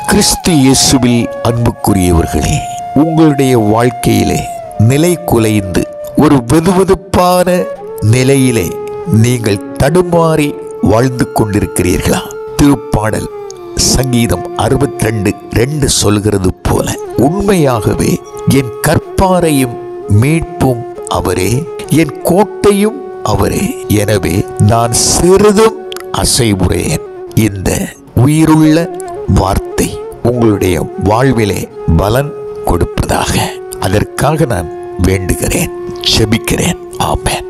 கிறிஸ்து இயேசுவில் அன்புக்குரியவர்களே உங்களுடைய வாழ்க்கையிலே நிலை குலைந்து ஒரு வெதுவெதுப்பான நிலையிலே நீங்கள் தடுமாறி வாழ்ந்து கொண்டிருக்கிறீர்களா திருப்பாடல் சங்கீதம் அறுபத்தி ரெண்டு ரெண்டு சொல்கிறது போல உண்மையாகவே என் கற்பாரையும் மீட்பும் அவரே என் கோட்டையும் அவரே எனவே நான் சிறிதும் அசைவுறேன் இந்த உயிருள்ள வார்த்தை உங்களுடைய வாழ்விலே பலன் கொடுப்பதாக அதற்காக நான் வேண்டுகிறேன் செபிக்கிறேன் ஆமென்